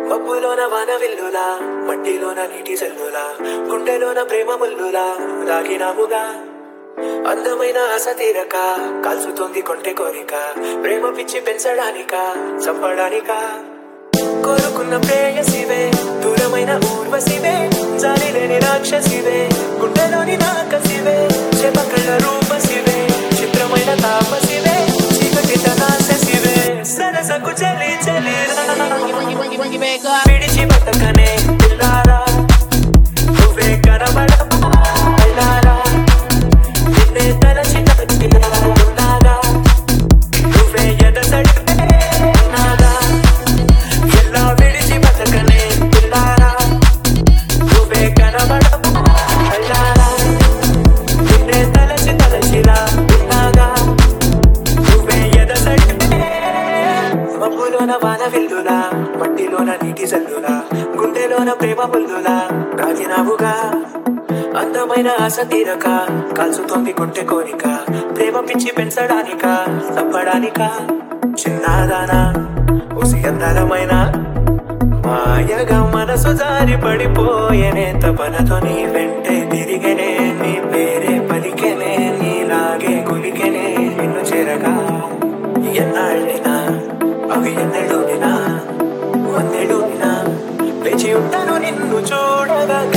మబ్బులోన వాన విల్లులా మట్టిలోన నీటి జల్లులా గుండెలోన ప్రేమ ముల్లులా దాగినాముగా అందమైన ఆశ తీరక కాల్చుతోంది కొంటె కోరిక ప్రేమ పిచ్చి పెంచడానిక చంపడానిక కోరుకున్న ప్రేయసివే దూరమైన ఊర్వశివే జాలి లేని రాక్షసివే గుండెలోని నాకసివే చెపకళ్ళ రూపసివే చిత్రమైన తాపసివే చీకటి నాశసివే సరసకు చలి చలి విడిచి బతకనే పిల్లారా నువ్వే కనబడమా పిల్లారా నిన్నే తలచి తలచినాగా నువ్వే ఎదసడిపే నాగా ఎలా విడిచి బతకనే పిల్లారా నువ్వే కనబడమా పిల్లారా నిన్నే తలచి తలచిలా ఉన్నాగా నువ్వే ఎదసడిపే మబ్బులోన వాన విల్లులా మట్టిలోన నీటి జల్లులా గుండెలోన ప్రేమ పుల్లులా రాజినావుగా అందమైన ఆశ తీరక కాల్చుతోంది కొంటె కోరిక ప్రేమ పిచ్చి పెంచడానిక చంపడానిక చిన్నదానా ఉసి అందరమైన మాయగా మనసు జారి పడిపోయేనే తపనతో నీ వెంటే తిరిగనే నీ పేరే పలికెనే నీలాగే కొలికెనే నిన్ను చేరగా ఎన్నాళ్ళినా అవి ఎన్నెడునినా వందెడునినా వేచి ఉంటాను నిన్ను చూడగా